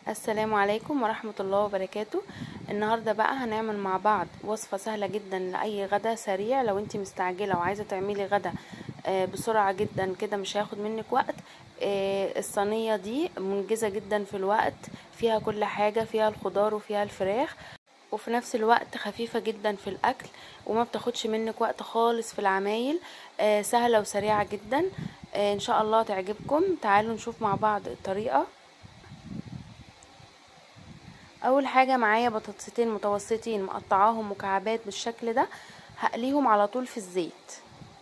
السلام عليكم ورحمة الله وبركاته النهاردة بقى هنعمل مع بعض وصفة سهلة جدا لأي غدا سريع لو انت مستعجلة وعايزة تعملي غدا آه، بسرعة جدا كده مش هياخد منك وقت آه، الصينية دي منجزة جدا في الوقت فيها كل حاجة فيها الخضار وفيها الفراخ وفي نفس الوقت خفيفة جدا في الأكل وما بتاخدش منك وقت خالص في العمايل آه، سهلة وسريعة جدا آه، ان شاء الله تعجبكم تعالوا نشوف مع بعض الطريقة اول حاجه معايا بطاطستين متوسطين مقطعاهم مكعبات بالشكل ده هقليهم على طول في الزيت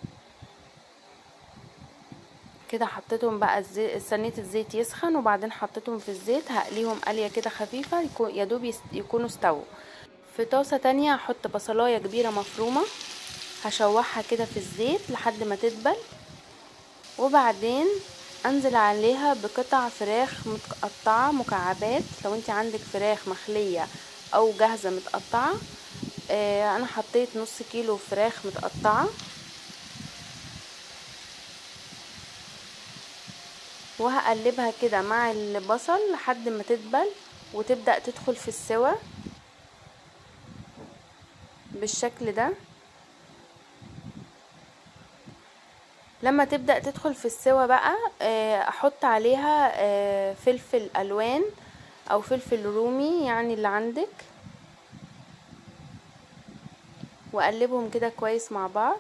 كده حطيتهم بقى الزيت صينيه الزيت يسخن وبعدين حطيتهم في الزيت هقليهم قليه كده خفيفه يكون يا دوب يكونوا استووا في طاسه تانية هحط بصلايه كبيره مفرومه هشوحها كده في الزيت لحد ما تدبل وبعدين انزل عليها بقطع فراخ متقطعة مكعبات لو انت عندك فراخ مخلية او جاهزة متقطعة اه انا حطيت نص كيلو فراخ متقطعة وهقلبها كده مع البصل لحد ما تدبل وتبدأ تدخل في السوا بالشكل ده لما تبدأ تدخل في السوا بقى احط عليها فلفل الوان او فلفل رومي يعني اللي عندك واقلبهم كده كويس مع بعض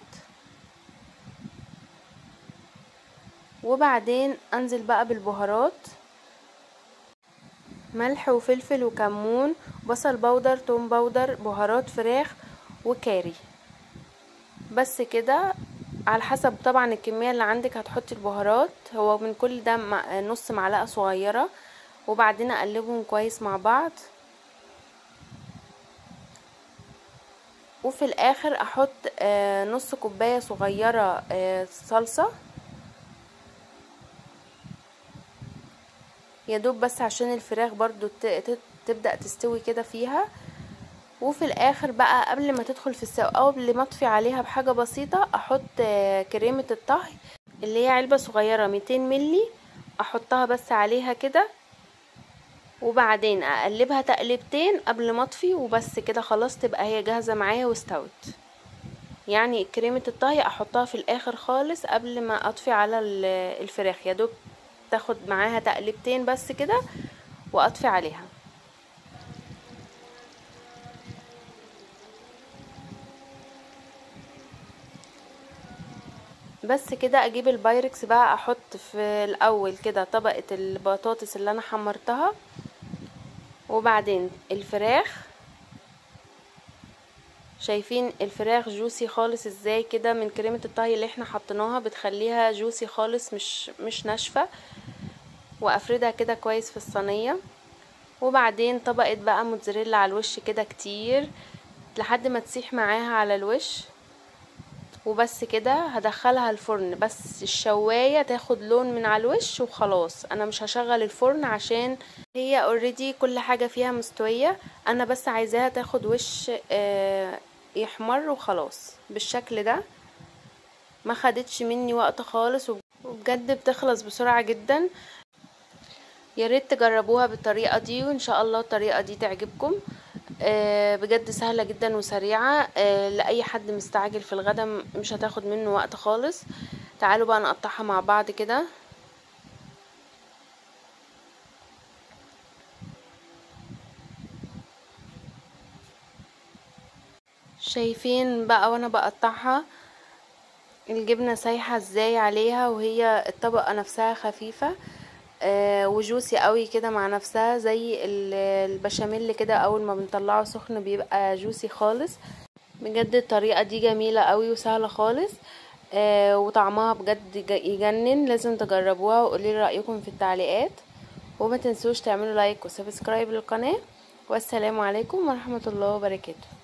وبعدين انزل بقى بالبهارات ملح وفلفل وكمون بصل بودر توم بودر بهارات فراخ وكاري بس كده على حسب طبعا الكمية اللي عندك هتحطي البهارات هو من كل ده نص معلقة صغيرة وبعدين اقلبهم كويس مع بعض وفي الاخر احط نص كوباية صغيرة صلصة يدوب بس عشان الفراخ برضو تبدأ تستوي كده فيها وفي الاخر بقى قبل ما تدخل في السوا او قبل ما اطفي عليها بحاجه بسيطه احط كريمه الطهي اللي هي علبه صغيره 200 ملي احطها بس عليها كده وبعدين اقلبها تقلبتين قبل ما اطفي وبس كده خلاص تبقى هي جاهزه معايا واستوت يعني كريمه الطهي احطها في الاخر خالص قبل ما اطفي على الفراخ يا دوب تاخد معاها تقلبتين بس كده واطفي عليها بس كده اجيب البايركس بقى احط في الاول كده طبقة البطاطس اللي انا حمرتها وبعدين الفراخ شايفين الفراخ جوسي خالص ازاي كده من كريمة الطهي اللي احنا حطيناها بتخليها جوسي خالص مش مش ناشفة وافردها كده كويس في الصينية وبعدين طبقة بقى موتزاريلا على الوش كده كتير لحد ما تسيح معاها على الوش وبس كده هدخلها الفرن بس الشواية تاخد لون من على الوش وخلاص انا مش هشغل الفرن عشان هي اوريدي كل حاجة فيها مستوية انا بس عايزاها تاخد وش آه يحمر وخلاص بالشكل ده ما خدتش مني وقت خالص وبجد بتخلص بسرعة جدا يا ريت تجربوها بالطريقة دي وان شاء الله الطريقة دي تعجبكم آه بجد سهلة جدا وسريعة آه لأي حد مستعجل في الغدا مش هتاخد منه وقت خالص تعالوا بقى نقطعها مع بعض كده شايفين بقى وانا بقطعها الجبنة سايحة ازاي عليها وهي الطبقة نفسها خفيفة آه وجوسي قوي كده مع نفسها زي البشاميل كده اول ما بنطلعه سخن بيبقى جوسي خالص بجد الطريقه دي جميله قوي وسهله خالص آه وطعمها بجد يجنن لازم تجربوها وقولي لي رايكم في التعليقات وما تنسوش تعملوا لايك وسبسكرايب للقناه والسلام عليكم ورحمه الله وبركاته